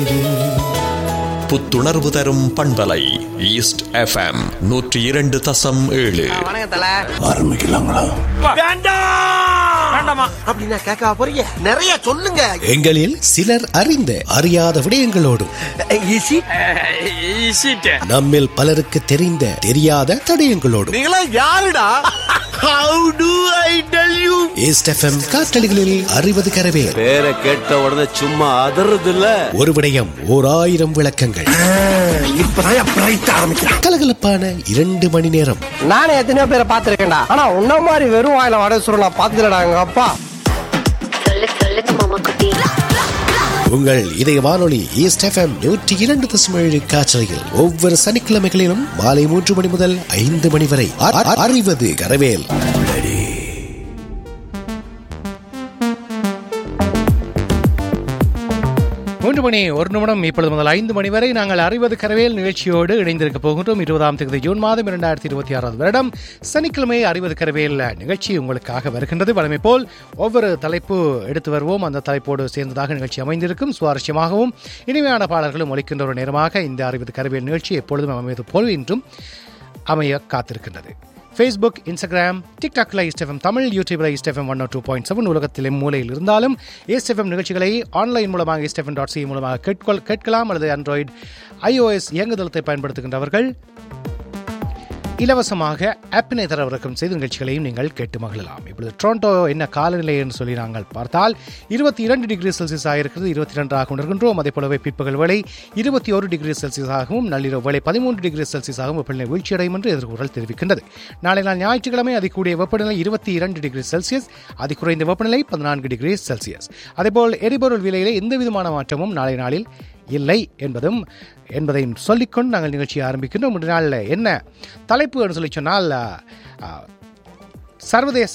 புத்துணர்வு தரும் பண்பலை ஈஸ்ட் எஃப்எம் நூற்றி இரண்டு தசம் ஏழு வணக்கம் தல ஆரம்பிக்கலாங்களா வேண்டாமா அப்படின்னா கேட்க போறீங்க நிறைய சொல்லுங்க எங்களில் சிலர் அறிந்த அறியாத விடயங்களோடும் ஈஸி நம்மில் பலருக்கு தெரிந்த தெரியாத தடயங்களோடும் நீங்களா யாருடா how do I tell you east FM காற்றலிகளில் அறிவது கரவே பேரை கேட்ட உடனே சும்மா அதறது இல்ல ஒரு விடயம் ஓர் ஆயிரம் விளக்கங்கள் இப்பதான் பிரைட் ஆரம்பிக்கிறான் கலகலப்பான இரண்டு மணி நேரம் நானே எத்தனையோ பேரை பார்த்திருக்கேன்டா ஆனா உன்ன மாதிரி வெறும் வாயில வடை சுருள் நான் பார்த்ததுலடா எங்க அப்பா சொல்லு சொல்லுங்க மாமா குட்டி உங்கள் இதய வானொலி ஈஸ்ட் எஃப்எம் நூற்றி இரண்டு தசம் ஏழு காற்றலையில் ஒவ்வொரு சனிக்கிழமைகளிலும் மாலை மூன்று மணி முதல் ஐந்து மணி வரை அ- அ- அறிவது கரவேல் மூன்று மணி ஒரு நிமிடம் இப்பொழுது முதல் ஐந்து மணி வரை நாங்கள் அறிவது கரவேல் நிகழ்ச்சியோடு இணைந்திருக்க போகின்றோம் இருபதாம் தேதி ஜூன் மாதம் இரண்டாயிரத்தி இருபத்தி ஆறாவது வருடம் சனிக்கிழமை அறிவது கரவேல் நிகழ்ச்சி உங்களுக்காக வருகின்றது வழமை போல் ஒவ்வொரு தலைப்பு எடுத்து வருவோம் அந்த தலைப்போடு சேர்ந்ததாக நிகழ்ச்சி அமைந்திருக்கும் சுவாரஸ்யமாகவும் இனிமையான பாடல்களும் ஒலிக்கின்ற ஒரு நேரமாக இந்த அறிவது கரவேல் நிகழ்ச்சி எப்பொழுதும் அமைவது போல் இன்றும் அமைய காத்திருக்கின்றது ஃபேஸ்புக் இன்ஸ்டாகிராம் டிக்டாக்ல இஸ்டெஃபம் தமிழ் யூடியூப்ல east FM one two point seven உலகத்திலே மூலையில் இருந்தாலும் இஸ்டெஃபம் நிகழ்ச்சிகளை ஆன்லைன் மூலமாக இஸ்டெஃபம் டாட் சி மூலமாக கேட்கொள் கேட்கலாம் அல்லது ஆண்ட்ராய்டு iOS இயங்குதளத்தை பயன்படுத்துகின்றவர்கள் இலவசமாக ஆப்பினை தரவிறக்கம் செய்து நிகழ்ச்சிகளையும் நீங்கள் கேட்டு மகிழலாம் இப்பொழுது டொரண்டோ என்ன காலநிலை என்று சொல்லி நாங்கள் பார்த்தால் இருபத்தி இரண்டு டிகிரி செல்சியஸ் இருக்கிறது இருபத்தி ரெண்டாக உணர்கின்றோம் அதே போலவே பிற்பகல் வேளை இருபத்தி ஒரு டிகிரி செல்சியஸாகவும் நள்ளிரவு வேளை பதிமூன்று டிகிரி செல்சியஸாகவும் வெப்பநிலை வீழ்ச்சியடையும் என்று எதிர்கூறல் தெரிவிக்கின்றது நாளை நாள் ஞாயிற்றுக்கிழமை அதிகூடிய வெப்பநிலை இருபத்தி இரண்டு டிகிரி செல்சியஸ் அதி குறைந்த வெப்பநிலை பதினான்கு டிகிரி செல்சியஸ் அதேபோல் எரிபொருள் விலையிலே எந்த விதமான மாற்றமும் நாளை நாளில் இல்லை என்பதும் என்பதையும் சொல்லிக்கொண்டு நாங்கள் நிகழ்ச்சியை ஆரம்பிக்கின்றோம் இன்று நாளில் என்ன தலைப்பு என்று சொல்லி சொன்னால் ஆ, சர்வதேச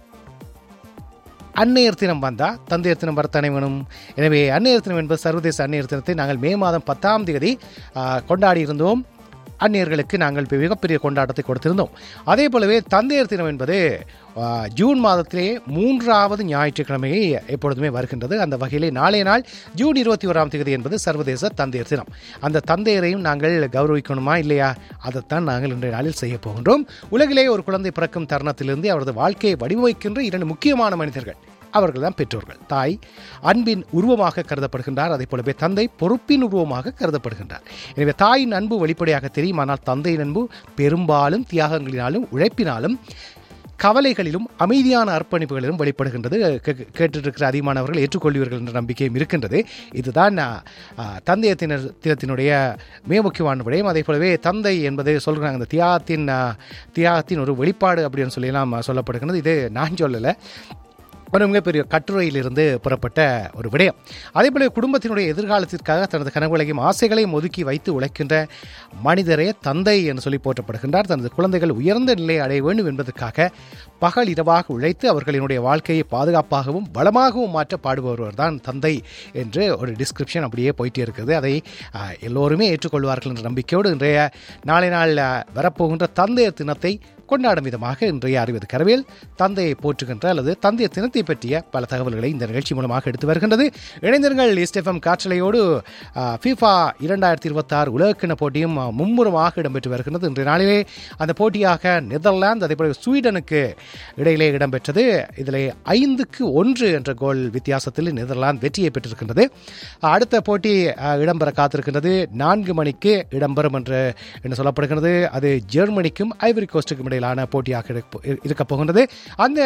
அன்னையர் தினம் வந்தா தந்தையர் தினம் வரத்தானே வேணும் எனவே அன்னையர் தினம் என்பது சர்வதேச அன்னையர் தினத்தை நாங்கள் மே மாதம் பத்தாம் தேதி ஆ, கொண்டாடி இருந்தோம் அந்நியர்களுக்கு நாங்கள் இப்ப மிகப்பெரிய கொண்டாட்டத்தை கொடுத்திருந்தோம் அதே போலவே தந்தையர் தினம் என்பது ஆ, ஜூன் மாதத்திலே மூன்றாவது ஞாயிற்றுக்கிழமையை எப்பொழுதுமே வருகின்றது அந்த வகையிலே நாளைய நாள் ஜூன் இருபத்தி ஓராம் தேதி என்பது சர்வதேச தந்தையர் தினம் அந்த தந்தையரையும் நாங்கள் கௌரவிக்கணுமா இல்லையா அதைத்தான் நாங்கள் இன்றைய நாளில் செய்ய போகின்றோம் உலகிலே ஒரு குழந்தை பிறக்கும் தருணத்திலிருந்து அவரது வாழ்க்கையை வடிவமைக்கின்ற இரண்டு முக்கியமான மனிதர்கள் அவர்கள் தான் பெற்றோர்கள் தாய் அன்பின் உருவமாக கருதப்படுகின்றார் அதே போலவே தந்தை பொறுப்பின் உருவமாக கருதப்படுகின்றார் எனவே தாயின் அன்பு வெளிப்படையாக தெரியும் ஆனால் தந்தையின் அன்பு பெரும்பாலும் தியாகங்களினாலும் உழைப்பினாலும் கவலைகளிலும் அமைதியான அர்ப்பணிப்புகளிலும் வெளிப்படுகின்றது கே- கேட்டிருக்கிற அதிகமானவர்கள் ஏற்றுக்கொள்வீர்கள் என்ற நம்பிக்கையும் இருக்கின்றது இதுதான் ஆ, ஆ, தந்தைய தின தினத்தினுடைய மிக முக்கியமான விடயம் அதே போலவே தந்தை என்பது சொல்கிறாங்க இந்த தியாகத்தின் ஆ, தியாகத்தின் ஒரு வெளிப்பாடு அப்படின்னு சொல்லலாம் சொல்லப்படுகிறது இது நான் சொல்லலை ஒரு மிகப்பெரிய கட்டுரையிலிருந்து புறப்பட்ட ஒரு விடயம் அதே போல குடும்பத்தினுடைய எதிர்காலத்திற்காக தனது கனவுகளையும் ஆசைகளையும் ஒதுக்கி வைத்து உழைக்கின்ற மனிதரே தந்தை என்று சொல்லி போற்றப்படுகின்றார் தனது குழந்தைகள் உயர்ந்த நிலையை அடைய வேண்டும் என்பதற்காக பகல் இரவாக உழைத்து அவர்களினுடைய வாழ்க்கையை பாதுகாப்பாகவும் வளமாகவும் மாற்ற பாடுபவர் தான் தந்தை என்று ஒரு டிஸ்கிரிப்ஷன் அப்படியே போயிட்டே இருக்குது அதை ஆஹ், எல்லோருமே ஏற்றுக்கொள்வார்கள் என்ற நம்பிக்கையோடு இன்றைய நாளை நாள் ஆஹ், வரப்போகின்ற தந்தையர் தினத்தை கொண்டாடும் விதமாக இன்றைய அறிவது கரவேல் தந்தையை போற்றுகின்ற அல்லது தந்தைய தினத்தை பற்றிய பல தகவல்களை இந்த நிகழ்ச்சி மூலமாக எடுத்து வருகின்றது இணைந்திருங்கள் எஸ்டெஃப்எம் காற்றலையோடு ஃபிஃபா இரண்டாயிரத்தி இருபத்தாறு உலகக்கிண போட்டியும் ஆ, மும்முரமாக இடம்பெற்று வருகின்றது இன்றைய நாளிலே அந்த போட்டியாக நெதர்லாந்து அதே போல ஸ்வீடனுக்கு இடையிலே இடம்பெற்றது இதில் ஐந்துக்கு ஒன்று என்ற கோல் வித்தியாசத்தில் நெதர்லாந்து வெற்றியை பெற்றிருக்கின்றது அடுத்த போட்டி ஆ, இடம்பெற காத்திருக்கின்றது நான்கு மணிக்கு இடம்பெறும் என்று என்று சொல்லப்படுகிறது அது ஜெர்மனிக்கும் ஐவரி கோஸ்டுக்கும் இடையிலான போட்டியாக இருக்க- இருக்கப் போகின்றது அந்த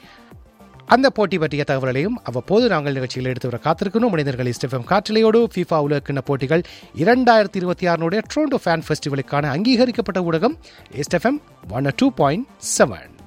அந்த போட்டி பற்றிய தகவல்களையும் அவ்வப்போது நாங்கள் நிகழ்ச்சியில் எடுத்து வர காத்திருக்கணும் மனிதர்கள் இஸ்டெஃபம் காற்றலையோடு ஃபீஃபா உலகக்கிண்ண போட்டிகள் இரண்டாயிரத்தி இருபத்தி ஆறுனுடைய ட்ரோண்டோ ஃபேன் ஃபெஸ்டிவலுக்கான அங்கீகரிக்கப்பட்ட ஊடகம் east FM one two point seven